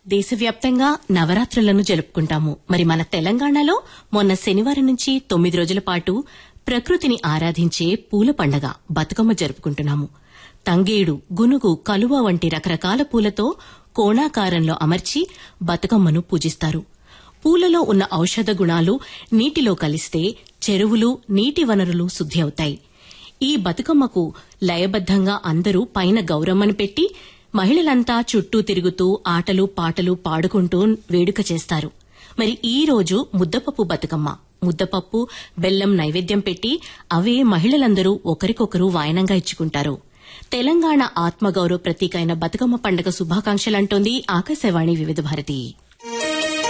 దేశవ్యాప్తంగా నవరాత్రులను జరుపుకుంటాము మరి మన తెలంగాణలో మొన్న శనివారం నుంచి తొమ్మిది రోజుల పాటు ప్రకృతిని ఆరాధించే పూల పండగ బతుకమ్మ జరుపుకుంటున్నాము తంగేడు గునుగు కలువ వంటి రకరకాల పూలతో కోణాకారంలో అమర్చి బతుకమ్మను పూజిస్తారు పూలలో ఉన్న ఔషధ గుణాలు నీటిలో కలిస్తే చెరువులు నీటి వనరులు శుద్ధి అవుతాయి ఈ బతుకమ్మకు లయబద్దంగా అందరూ పైన గౌరమ్మను పెట్టి మహిళలంతా చుట్టూ తిరుగుతూ ఆటలు పాటలు పాడుకుంటూ వేడుక చేస్తారు మరి ఈ రోజు ముద్దపప్పు బతుకమ్మ ముద్దపప్పు బెల్లం నైవేద్యం పెట్టి అవే మహిళలందరూ ఒకరికొకరు వాయనంగా ఇచ్చుకుంటారు తెలంగాణ ఆత్మగౌరవ ప్రతీక అయిన బతుకమ్మ పండుగ శుభాకాంక్షలంటోంది ఆకాశవాణి వివిధ భారతి